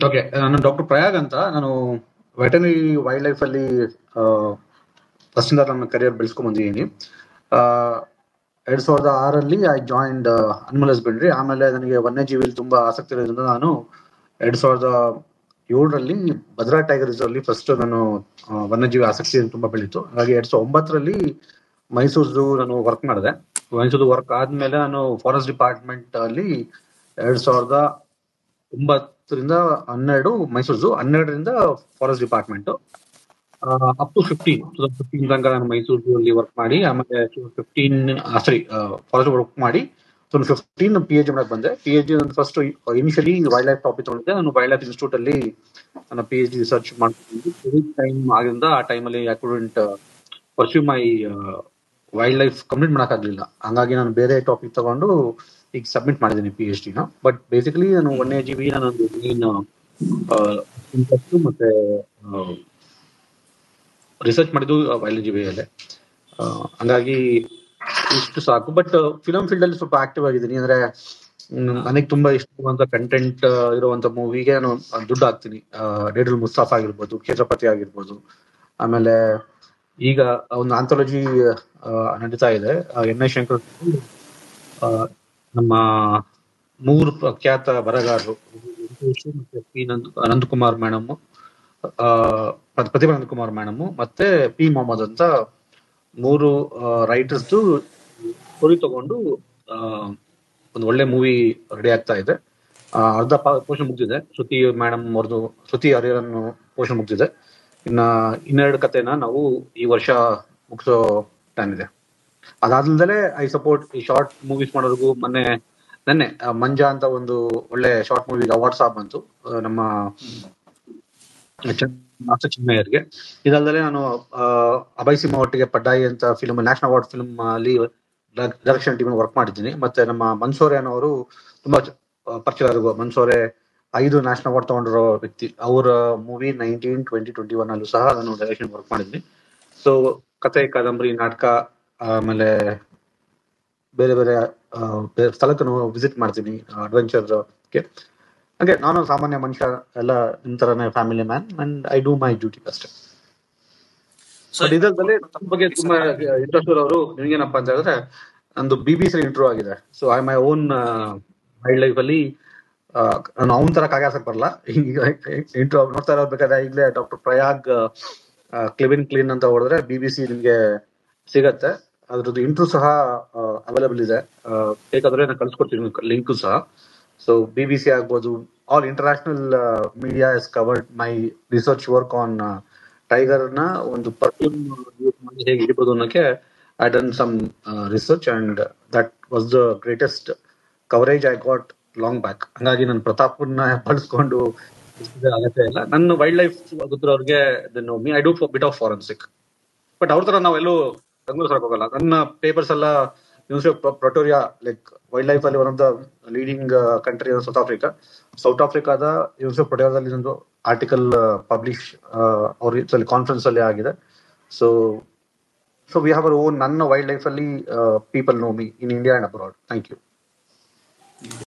okay ನಾನು doctor Prayag ಅಂತ ನಾನು ವೆಟನರಿ ವೈಲ್ಡ್ ಲೈಫ್ ಅಲ್ಲಿ ಫಸ್ಟ್ ಇಂದ ನನ್ನ ಕರಿಯರ್ ಬೆಳೆಸ್ಕೊಂಡ್ ಬಂದಿದ್ದೀನಿ ಎರಡ್ ಸಾವಿರದ ಆರಲ್ಲಿ ಐ ಜಾಯಿಂಡ್ ಅನಿಮಲ್ ಹಸ್ಬೆಂಡ್ರಿ ಆಮೇಲೆ ನನಗೆ ವನ್ಯಜೀವಿಲಿ ತುಂಬಾ ಆಸಕ್ತಿ ಇರೋದ್ರಿಂದ ನಾನು ಎರಡ್ ಸಾವಿರದ ಏಳರಲ್ಲಿ ಭದ್ರಾ ಟೈಗರ್ ರಿಸರ್ವ್ ಅಲ್ಲಿ ಫಸ್ಟ್ ನಾನು ಆ, ವನ್ಯಜೀವಿ ಆಸಕ್ತಿ ತುಂಬಾ ಬೆಳೀತು ಹಾಗಾಗಿ ಎರಡ್ ಸಾವಿರದ ಒಂಬತ್ತರಲ್ಲಿ ಮೈಸೂರು ನಾನು ವರ್ಕ್ ಮಾಡಿದೆ ಮೈಸೂರು ವರ್ಕ್ ಆದ್ಮೇಲೆ ನಾನು ಫಾರೆಸ್ಟ್ ಡಿಪಾರ್ಟ್ಮೆಂಟ್ ಅಲ್ಲಿ ಎರಡ್ ಸಾವಿರದ ಒಂಬತ್ತರಿಂದ ಹನ್ನೆರಡು ಮೈಸೂರು ಹನ್ನೆರಡರಿಂದ forest department up to fifteen two thousand fifteen ತನಕ ನಾನು ಮೈಸೂರಲ್ಲಿ ವರ್ಕ್ ಮಾಡಿ ಆಮೇಲೆ ಫಿಫ್ಟೀನ್ ಸಾರಿ ಫಾರೆಸ್ಟ್ ವರ್ಕ್ ಮಾಡಿ two fifteen P H D ಮಾಡಕ್ ಬಂದೆ P H D first initially wild life topic ತಗೊಂಡಿದ್ದೆ ನಾನು ವೈಲ್ಡ್ ಲೈಫ್ ಇನ್ಸ್ಟಿಟ್ಯೂಟ್ ಅಲ್ಲಿ ನನ್ನ ಪಿ ಎಚ್ ಡಿ ರಿಸರ್ಚ್ ಮಾಡ್ಕೊಂಡು ಕೋವಿಡ್ ಟೈಮ್ ಆಗಿಂದ ಆ ಟೈಮಲ್ಲಿ I couldn't pursue my wild life complete ಮಾಡೋಕ್ಕಾಗಲಿಲ್ಲ ಹಂಗಾಗಿ ನಾನು ಬೇರೆ ಟಾಪಿಕ್ ತಗೊಂಡು ಈಗ ಸಬ್ಮಿಟ್ ಮಾಡಿದ್ದೀನಿ ಪಿ ಎಚ್ ಡಿನ ಬಟ್ ಬೇಸಿಕಲಿ ನಾನು ವನ್ಯಜೀವಿ ನನ್ನೊಂದು ಮೇನ್ ಇಂಟ್ರೆಸ್ಟ್ ಮತ್ತೆ ರಿಸರ್ಚ್ ಮಾಡಿದ್ದು ವೈಲ್ಡ್ ಜೀವಿಯಲ್ಲೇ ಆ, ಹಂಗಾಗಿ ಇಷ್ಟು ಸಾಕು ಬಟ್ ಫಿಲಂ ಫೀಲ್ಡ್ ಅಲ್ಲಿ ಸ್ವಲ್ಪ ಆಕ್ಟಿವ್ ಆಗಿದ್ದೀನಿ ಅಂದ್ರೆ ನನಗೆ ತುಂಬಾ ಇಷ್ಟವಾದಂತ ಕಂಟೆಂಟ್ ಇರುವಂತ ಮೂವಿಗೆ ನಾನು ದುಡ್ಡು ಹಾಕ್ತೀನಿ ಡೇಡಲ್ ಮುಸ್ತಾಫ್ ಆಗಿರ್ಬೋದು ಕ್ಷೇತ್ರಪತಿ ಆಗಿರ್ಬೋದು ಆಮೇಲೆ ಈಗ ಒಂದು ಆಂಥಾಲಜಿ ನಡೀತಾ ಇದೆ ಎನ್ ಐ ಶಂಕರ್ ಆ, ನಮ್ಮ ಮೂರು ಪ್ರಖ್ಯಾತ ಬರಗಾರರು ವೆಂಕಟೇಶ್ ಮತ್ತೆ P Nand Ananthkumar madam Prathibha Ananthkumar madam ಮತ್ತೆ ಪಿ ಮೊಹಮ್ಮದ್ ಅಂತ ಮೂರು ರೈಟರ್ಸ್ ಸ್ಟೋರಿ ತಗೊಂಡು ಆ, ಒಂದು ಒಳ್ಳೆ ಮೂವಿ ರೆಡಿ ಆಗ್ತಾ ಇದೆ ಆ, ಅರ್ಧ ಪೋರ್ಷನ್ ಮುಗ್ದಿದೆ ಶ್ರುತಿ ಮೇಡಮ್ ಅವ್ರದ್ದು ಶ್ರುತಿ ಹರಿಹರನ್ ಪೋರ್ಷನ್ ಮುಗ್ದಿದೆ ಇನ್ನ ಇನ್ನೆರಡು ಕತೆನ ನಾವು ಈ ವರ್ಷ ಮುಗಿಸೋ ಪ್ಲಾನ್ ಇದೆ ಅದಾದ್ಮೇಲೆ ಐ ಸಪೋರ್ಟ್ ಈ ಶಾರ್ಟ್ ಮೂವೀಸ್ ಮಾಡೋರಿಗೂ ಮೊನ್ನೆ ನೆನ್ನೆ ಆ, ಮಂಜಾ ಅಂತ ಒಂದು ಒಳ್ಳೆ ಶಾರ್ಟ್ ಮೂವಿಗೆ ಅವಾರ್ಡ್ ಸಹ ಬಂತು ಆ, ನಮ್ಮ ಮಾಸ್ಟರ್ ಚಿನ್ಮಯ್ಯರ್ಗೆ ಇದಲ್ಲದೆ ನಾನು ಆ, ಅಭಯ್ ಸಿಂಹ ಒಟ್ಟಿಗೆ ಪಡ್ಡಾಯಿ ಅಂತ ಫಿಲ್ಮ್ ನ್ಯಾಷನಲ್ ಅವಾರ್ಡ್ ಫಿಲ್ಮ್ ಅಲ್ಲಿ ಡೈರೆಕ್ಷನ್ ಟೀಮ್ ವರ್ಕ್ ಮಾಡಿದ್ದೀನಿ ಮತ್ತೆ ನಮ್ಮ ಮನ್ಸೂರೆ ಅನ್ನೋರು ತುಂಬಾ ಚ- ಆ, ಪರಿಚಯ ಮನ್ಸೂರೆ ಐದು ನ್ಯಾಷನಲ್ ಅವಾರ್ಡ್ ತಗೊಂಡಿರೋ ವ್ಯಕ್ತಿ ಅವರ movie nineteen twenty twenty one ಅಲ್ಲೂ ಸಹ ನಾನು ಡೈರೆಕ್ಷನ್ ವರ್ಕ್ ಮಾಡಿದ್ದೀನಿ ಸೊ ಕತೆ ಕಾದಂಬರಿ ನಾಟಕ ಆಮೇಲೆ ಬೇರೆ ಬೇರೆ ಆ, ಬೇರೆ ಸ್ಥಳಕ್ಕೆ ವಿಸಿಟ್ ಮಾಡ್ತೀನಿ ಅಡ್ವೆಂಚರ್ ಗೆ ಹಾಗೆ ನಾನು ಸಾಮಾನ್ಯ ಮನುಷ್ಯ ಎಲ್ಲ ನಿಮ್ ತರನೇ family man and I do my duty ಅಷ್ಟೇ ಸೊ ಬಟ್ ಇದಲ್ಲದೆ ನನ್ನ ಬಗ್ಗೆ ತುಂಬಾ ಇಂಟ್ರೆಸ್ಟ್ ಇರೋರು ನಿಮ್ಗೇನಪ್ಪ ಅಂತ ಹೇಳಿದ್ರೆ ನಂದು ಬಿ ಬಿ ಸಿ ಇಂಟರ್ವ್ಯೂ ಆಗಿದೆ so I my own wild life ಅಲ್ಲಿ ಆ, ನಾನು ಅವನ ತರ ಕಾಗಾಸಕ್ ಬರಲ್ಲ ಇಂಟ್ರೋ ನೋಡ್ತಾ ಇರೋದು ಬೇಕಾದ್ರೆ ಈಗಲೇ ಡಾಕ್ಟರ್ ಪ್ರಯಾಗ್ ಕ್ಲಿವಿನ್ ಕ್ಲೀನ್ ಅಂತ ಹೊಡೆದ್ರೆ ಬಿ ಬಿ ಸಿ ನಿಮ್ಗೆ ಸಿಗತ್ತೆ ಅದ್ರದ್ದು ಇಂಟ್ರೂ ಸಹ ಅವೈಲೇಬಲ್ ಇದೆ ಆ, ಬೇಕಾದ್ರೆ ನಾನು ಕಳ್ಸ್ಕೊಡ್ತೀನಿ ಲಿಂಕ್ ಸಹ ಸೊ ಬಿ ಬಿ ಸಿ ಆಗ್ಬೋದು all international media is covered my research work on tiger ನ ಒಂದು ಪರ್ಫ್ಯೂಮ್ ಹೇಗೆ ಹಿಡಿಬೋದು ಅನ್ನೋಕೆ I done some research and that was the greatest coverage I got long back ಹಂಗಾಗಿ ನಾನು ಪ್ರತಾಪ್ನ ಬಳಸ್ಕೊಂಡು ಇಷ್ಟಿದೆ ಅಗತ್ಯ ಇಲ್ಲ ನನ್ನ ವೈಲ್ಡ್ ಲೈಫ್ ಗೊತ್ತಿರೋರಿಗೆ me I do bit of forensic but ಅವ್ರ ತರ ನಾವೆಲ್ಲೂ ಬೆಂಗಳೂರು ಸರಕ್ ಹೋಗಲ್ಲ ನನ್ನ ಪೇಪರ್ಸ್ ಎಲ್ಲ university of Pretoria like wild life ಅಲ್ಲಿ one of the leading country South Africa South ಆಫ್ರಿಕಾದ ಯೂನಿವರ್ಸಿಟಿ ಆಫ್ ಪ್ರೊಟೋರಿಯಾದಲ್ಲಿ ಒಂದು ಆರ್ಟಿಕಲ್ ಪಬ್ಲಿಷ್ ಅವ್ರ ಕಾನ್ಫರೆನ್ಸ್ ಅಲ್ಲಿ ಆಗಿದೆ so so we have our own ನನ್ನ ವೈಲ್ಡ್ ಲೈಫ್ ಅಲ್ಲಿ people know me in India and abroad thank you